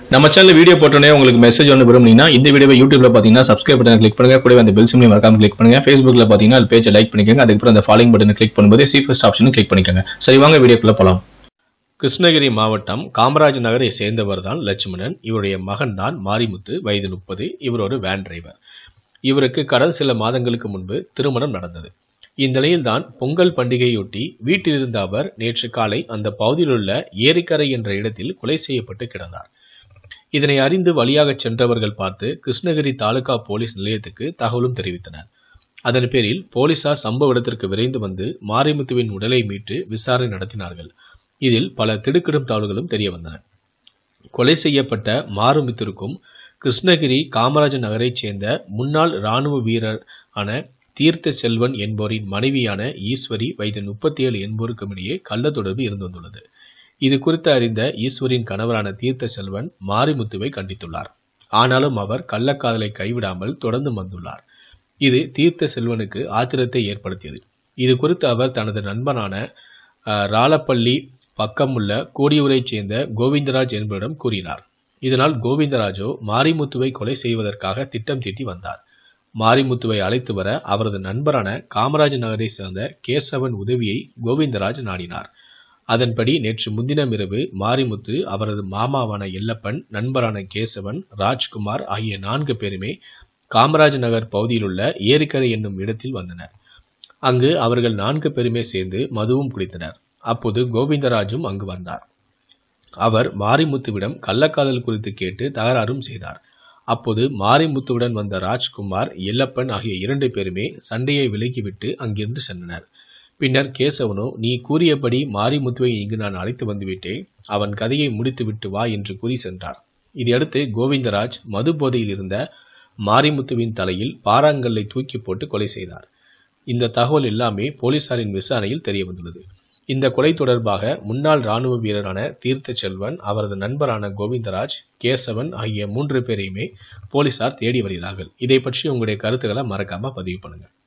நம்ம channel video போட்டோன்னே உங்களுக்கு மெசேஜ் ஒன்று விரும்புனீங்கன்னா இந்த வீடியோவை யூடியூப்ல பார்த்தீங்கன்னா சப்ஸ்கிரைப் பட்டன் கிளிக் பண்ணுங்க கூடவே அந்த பெல் சிம்லையும் மறக்காம கிளிக் பண்ணுங்க ஃபேஸ்புக்ல பார்த்தீங்கன்னா அது பேஜை லைக் பண்ணிக்கோங்க அதுக்கப்புறம் அந்த ஃபாலோயிங் பட்டனை கிளிக் பண்ணும்போது சி ஃபர்ஸ்ட் ஆப்ஷனும் கிளிக் பண்ணிக்கோங்க சரி வாங்க வீடியோக்குள்ள போலாம் கிருஷ்ணகிரி மாவட்டம் காமராஜ் நகரை சேர்ந்தவர் தான் லட்சுமணன் இவருடைய மகன் தான் மாரிமுத்து வயது முப்பது இவர் ஒரு வேன் டிரைவர் இவருக்கு கடந்த சில மாதங்களுக்கு முன்பு திருமணம் நடந்தது இந்நிலையில்தான் பொங்கல் பண்டிகையொட்டி வீட்டில் இருந்த அவர் நேற்று காலை அந்த பகுதியில் உள்ள ஏரிக்கரை என்ற இடத்தில் கொலை செய்யப்பட்டு கிடந்தார் இதனை அறிந்து வழியாகச் சென்றவர்கள் பார்த்து கிருஷ்ணகிரி தாலுகா போலீஸ் நிலையத்துக்கு தகவலும் தெரிவித்தனர் அதன் பேரில் போலீசார் சம்பவ இடத்திற்கு விரைந்து வந்து மாரிமுத்துவின் உடலை மீட்டு விசாரணை நடத்தினார்கள் இதில் பல திடுக்கிடும் தகவல்களும் தெரிய வந்தன கொலை செய்யப்பட்ட மாறுமித்திற்கும் கிருஷ்ணகிரி காமராஜர் நகரைச் சேர்ந்த முன்னாள் இராணுவ வீரர் ஆன தீர்த்த செல்வன் என்பவரின் மனைவியான ஈஸ்வரி வயது முப்பத்தி ஏழு என்பவருக்கும் இடையே கள்ள தொடர்பு இருந்து வந்துள்ளது இது குறித்து அறிந்த ஈஸ்வரின் கணவரான தீர்த்த செல்வன் மாரிமுத்துவை கண்டித்துள்ளார் ஆனாலும் அவர் கள்ளக்காதலை கைவிடாமல் தொடர்ந்து வந்துள்ளார் இது தீர்த்த செல்வனுக்கு ஆத்திரத்தை ஏற்படுத்தியது இது குறித்து அவர் தனது நண்பனான அஹ், ராலப்பள்ளி பக்கமுள்ள கோடியூரைச் சேர்ந்த கோவிந்தராஜ் என்பவரிடம் கூறினார் இதனால் கோவிந்தராஜோ மாரிமுத்துவை கொலை செய்வதற்காக திட்டம் தீட்டி வந்தார் மாரிமுத்துவை அழைத்து வர அவரது நண்பரான காமராஜ் நகரை சேர்ந்த கேசவன் உதவியை கோவிந்தராஜ் நாடினார் அதன்படி நேற்று முன்தினம் இரவு மாரிமுத்து அவரது மாமாவான எல்லப்பன் நண்பரான கேசவன் ராஜ்குமார் ஆகிய நான்கு பேருமே காமராஜ் நகர் பகுதியில் உள்ள ஏரிக்கரை என்னும் இடத்தில் வந்தனர் அங்கு அவர்கள் நான்கு பேருமே சேர்ந்து மதுவும் குடித்தனர் அப்போது கோவிந்தராஜும் அங்கு வந்தார் அவர் மாரிமுத்துவிடம் கள்ளக்காதல் குறித்து கேட்டு தகராறும் செய்தார் அப்போது மாரிமுத்துவுடன் வந்த ராஜ்குமார் எல்லப்பன் ஆகிய இரண்டு பேருமே சண்டையை விலக்கிவிட்டு அங்கிருந்து சென்றனர் பின்னர் கேசவனோ நீ கூறியபடி மாரிமுத்துவை இங்கு நான் அழைத்து வந்துவிட்டேன் அவன் கதையை முடித்துவிட்டு வா என்று கூறி சென்றார் இதையடுத்து கோவிந்தராஜ் மது போதையில் இருந்த மாரிமுத்துவின் தலையில் பாறாங்கல்லை தூக்கி போட்டு கொலை செய்தார் இந்த தகவல் எல்லாமே போலீசாரின் விசாரணையில் தெரிய வந்துள்ளது இந்த கொலை தொடர்பாக முன்னாள் ராணுவ வீரரான தீர்த்த செல்வன் அவரது நண்பரான கோவிந்தராஜ் கேசவன் ஆகிய மூன்று பேரையுமே போலீசார் தேடி வருகிறார்கள் இதை பற்றி உங்களுடைய கருத்துக்களை மறக்காம பதிவு பண்ணுங்க